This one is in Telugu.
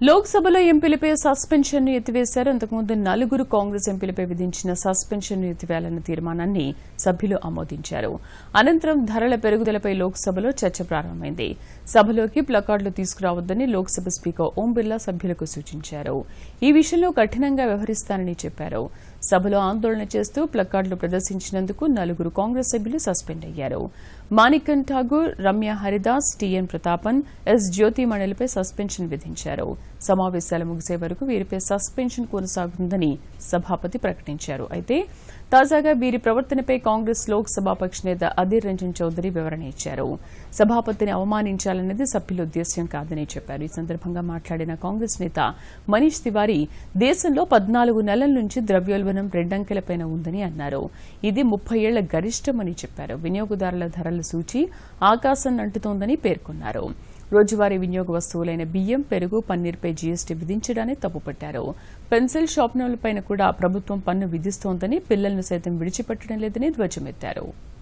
లోక్సభలో ఎంపీలపై సస్పెన్షన్ ను ఎత్తివేశారు అంతకుముందు నలుగురు కాంగ్రెస్ ఎంపీలపై విధించిన సస్పెన్షన్ ను ఎత్తివేయాలన్న తీర్మానాన్ని సభ్యులు ఆమోదించారు అనంతరం ధరల పెరుగుదలపై లోక్సభలో చర్చ ప్రారంభమైంది సభలోకి ప్లకార్డులు తీసుకురావద్దని లోక్సభ స్పీకర్ ఓం బిర్లా సభ్యులకు సూచించారు ఈ విషయంలో కఠినంగా వ్యవహరిస్తానని చెప్పారు సభలో ఆందోళన చేస్తూ ప్లకార్డులు ప్రదర్శించినందుకు నలుగురు కాంగ్రెస్ సభ్యులు సస్పెండ్ అయ్యారు మాణికన్ ఠాగూర్ రమ్య హరిదాస్ టీఎన్ ప్రతాపన్ ఎస్ జ్యోతిమణిలపై సస్పెన్షన్ విధించారు సమావేశాలు ముగిసే వరకు వీరిపై సస్పెన్షన్ కొనసాగుతుందని సభాపతి ప్రకటించారు అయితే తాజాగా వీరి ప్రవర్తనపై కాంగ్రెస్ లోక్ సభాపక్ష నేత అధీర్ రంజన్ చౌదరి వివరణ ఇచ్చారు సభాపతిని అవమానించాలన్నది సభ్యుల ఉద్దేశ్యం కాదని చెప్పారు ఈ సందర్భంగా మాట్లాడిన కాంగ్రెస్ నేత మనీష్ తివారీ దేశంలో పద్నాలుగు నెలల నుంచి ద్రవ్యోల్బణం రెండంకెలపైన ఉందని అన్నారు ఇది ముప్పై ఏళ్ల గరిష్టమని చెప్పారు వినియోగదారుల ధరల సూచి ఆకాశం అంటుతోందని పేర్కొన్నారు రోజువారీ వినియోగ వస్తువులైన బియ్యం పెరుగు పన్నీర్పై జీఎస్టీ విధించడాన్ని తప్పుపట్టారు పెన్సిల్ షాప్నర్లపైన కూడా ప్రభుత్వం పన్ను విధిస్తోందని పిల్లలను సైతం విడిచిపెట్టడం లేదని ధ్వజమెత్తారు